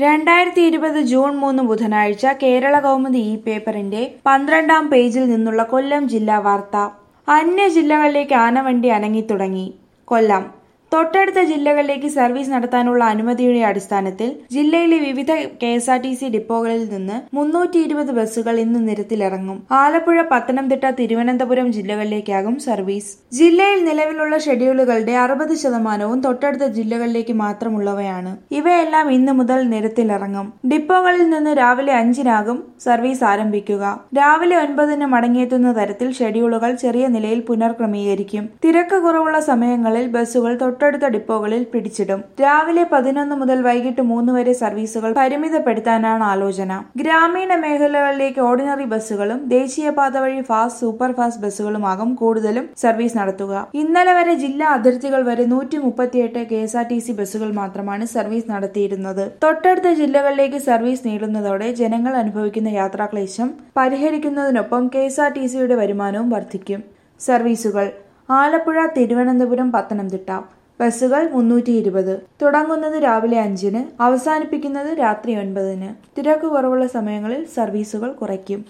രണ്ടായിരത്തി ഇരുപത് ജൂൺ മൂന്ന് ബുധനാഴ്ച കേരള കൗമുദി ഈ പേപ്പറിന്റെ പന്ത്രണ്ടാം പേജിൽ നിന്നുള്ള കൊല്ലം ജില്ലാ വാർത്ത അന്യ ജില്ലകളിലേക്ക് ആനവണ്ടി അനങ്ങിത്തുടങ്ങി കൊല്ലം തൊട്ടടുത്ത ജില്ലകളിലേക്ക് സർവീസ് നടത്താനുള്ള അനുമതിയുടെ അടിസ്ഥാനത്തിൽ ജില്ലയിലെ വിവിധ K S R T C ഡിപ്പോകളിൽ നിന്ന് മുന്നൂറ്റി ഇരുപത് ബസ്സുകൾ ഇന്ന് നിരത്തിലിറങ്ങും ആലപ്പുഴ പത്തനംതിട്ട തിരുവനന്തപുരം ജില്ലകളിലേക്കാകും സർവീസ് ജില്ലയിൽ നിലവിലുള്ള ഷെഡ്യൂളുകളുടെ അറുപത് ശതമാനവും തൊട്ടടുത്ത ജില്ലകളിലേക്ക് മാത്രമുള്ളവയാണ് ഇവയെല്ലാം ഇന്ന് മുതൽ നിരത്തിലിറങ്ങും ഡിപ്പോകളിൽ നിന്ന് രാവിലെ അഞ്ചിനാകും സർവീസ് ആരംഭിക്കുക രാവിലെ ഒൻപതിന് മടങ്ങിയെത്തുന്ന തരത്തിൽ ഷെഡ്യൂളുകൾ ചെറിയ നിലയിൽ പുനർക്രമീകരിക്കും തിരക്ക് കുറവുള്ള സമയങ്ങളിൽ ബസ്സുകൾ തൊട്ടടുത്ത ഡിപ്പോകളിൽ പിടിച്ചിടും രാവിലെ പതിനൊന്ന് മുതൽ വൈകിട്ട് മൂന്ന് വരെ സർവീസുകൾ പരിമിതപ്പെടുത്താനാണ് ആലോചന ഗ്രാമീണ മേഖലകളിലേക്ക് ഓർഡിനറി ബസ്സുകളും ദേശീയപാത വഴി ഫാസ്റ്റ് സൂപ്പർ ഫാസ്റ്റ് ബസ്സുകളുമാകും കൂടുതലും സർവീസ് നടത്തുക ഇന്നലെ വരെ ജില്ലാ അതിർത്തികൾ വരെ നൂറ്റി മുപ്പത്തിയെട്ട് K S R T C ബസ്സുകൾ മാത്രമാണ് സർവീസ് നടത്തിയിരുന്നത് തൊട്ടടുത്ത ജില്ലകളിലേക്ക് സർവീസ് നീളുന്നതോടെ ജനങ്ങൾ അനുഭവിക്കുന്ന യാത്രാക്ലേശം പരിഹരിക്കുന്നതിനൊപ്പം കെ എസ് ആർ ടി സിയുടെ വരുമാനവും വർദ്ധിക്കും സർവീസുകൾ ആലപ്പുഴ തിരുവനന്തപുരം പത്തനംതിട്ട ബസ്സുകൾ മുന്നൂറ്റി ഇരുപത് തുടങ്ങുന്നത് രാവിലെ അഞ്ചിന് അവസാനിപ്പിക്കുന്നത് രാത്രി ഒൻപതിന് തിരക്ക് കുറവുള്ള സമയങ്ങളിൽ സർവീസുകൾ കുറയ്ക്കും